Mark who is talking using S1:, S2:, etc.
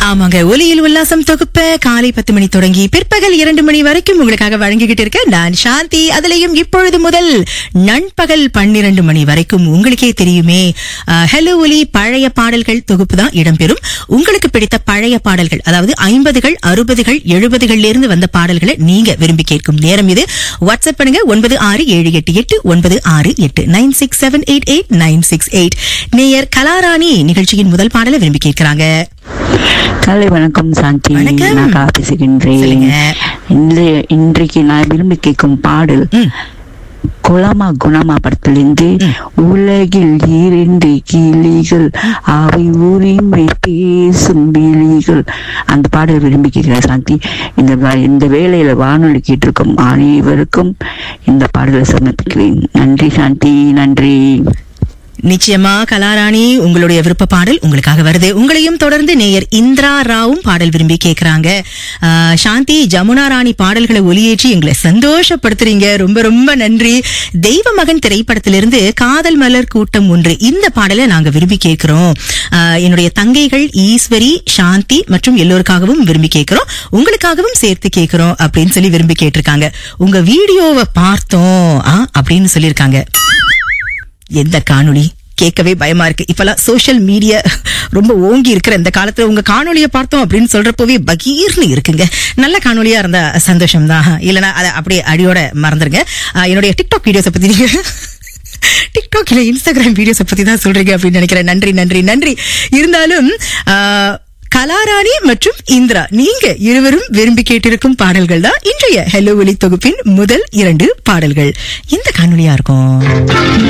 S1: ஆமாங்க ஒலியில் உல்லாசம் தொகுப்ப காலை பத்து மணி தொடங்கி பிற்பகல் இரண்டு மணி வரைக்கும் உங்களுக்காக வழங்கிக்கிட்டு இருக்க நான் சாந்தி அதுலயும் இப்பொழுது முதல் நண்பகல் பன்னிரண்டு மணி வரைக்கும் உங்களுக்கே தெரியுமே ஹலோ ஒலி பழைய பாடல்கள் தொகுப்பு தான் இடம்பெறும் உங்களுக்கு பிடித்த பழைய பாடல்கள் அதாவது ஐம்பதுகள் அறுபதுகள் எழுபதுகள்ல இருந்து வந்த பாடல்களை நீங்க விரும்பி கேட்கும் நேரம் இது வாட்ஸ்அப் பண்ணுங்க ஒன்பது ஆறு ஏழு எட்டு எட்டு ஒன்பது ஆறு எட்டு nine six seven eight eight nine six eight நேயர் கலாராணி நிகழ்ச்சியின் முதல் பாடலை விரும்பி கேட்கிறாங்க
S2: காலை வணக்கம் சாந்தி
S1: வணக்கம்.
S2: நான் கா பேசுகின்றேன்
S1: சொல்லுங்க.
S2: இன்றைய இன்றைக்கு நான் விரும்பி கேட்கும் பாடல்
S1: ம்.
S2: குலமா குணமா படத்திலிருந்து உலகில் இரண்டு கிளிகள் அவை உரிமை பேசும் விழிகள் அந்த பாடல் விரும்பி கேட்கிறேன் சாந்தி இந்த வ- இந்த வேளையில வானொலி கேட்டிருக்கும் அனைவருக்கும் இந்த பாடலை சமர்ப்பிக்கிறேன் நன்றி சாந்தி நன்றி
S1: நிச்சயமா கலாராணி உங்களுடைய விருப்ப பாடல் உங்களுக்காக வருது உங்களையும் தொடர்ந்து நேயர் இந்திரா ராவும் பாடல் விரும்பி கேக்குறாங்க ஆஹ், சாந்தி ஜமுனா ராணி பாடல்களை ஒலியேற்றி எங்களை சந்தோஷப்படுத்துறீங்க ரொம்ப ரொம்ப நன்றி தெய்வ மகன் திரைப்படத்திலிருந்து காதல் மலர் கூட்டம் ஒன்று இந்த பாடலை நாங்க விரும்பி கேட்கிறோம் ஆஹ், என்னுடைய தங்கைகள் ஈஸ்வரி சாந்தி மற்றும் எல்லோருக்காகவும் விரும்பி கேட்கிறோம் உங்களுக்காகவும் சேர்த்து கேட்கிறோம் அப்படின்னு சொல்லி விரும்பி கேட்டிருக்காங்க உங்க வீடியோவை பார்த்தோம் ஆ, அப்படின்னு சொல்லியிருக்காங்க எந்த காணொளி கேட்கவே பயமா இருக்கு இப்பெல்லாம் சோஷியல் மீடியா ரொம்ப ஓங்கி இருக்கிற இந்த காலத்துல உங்க காணொளியை பார்த்தோம் அப்படின்னு சொல்றப்பவே பகீர்னு இருக்குங்க நல்ல காணொளியா இருந்தா சந்தோஷம் தான் இல்லனா அதை அப்படியே அடியோட மறந்துருங்க ஆஹ், என்னுடைய டிக்டாக் வீடியோஸை பத்தி நீங்க டிக்டாக் இல்ல இன்ஸ்டாகிராம் வீடியோஸை பத்தி தான் சொல்றீங்க அப்படின்னு நினைக்கிறேன் நன்றி நன்றி நன்றி இருந்தாலும் ஆஹ், கலாராணி மற்றும் இந்திரா நீங்க இருவரும் விரும்பி கேட்டிருக்கும் பாடல்கள் தான் இன்றைய ஹெலோ ஒலி தொகுப்பின் முதல் இரண்டு பாடல்கள் எந்த காணொளியா இருக்கும்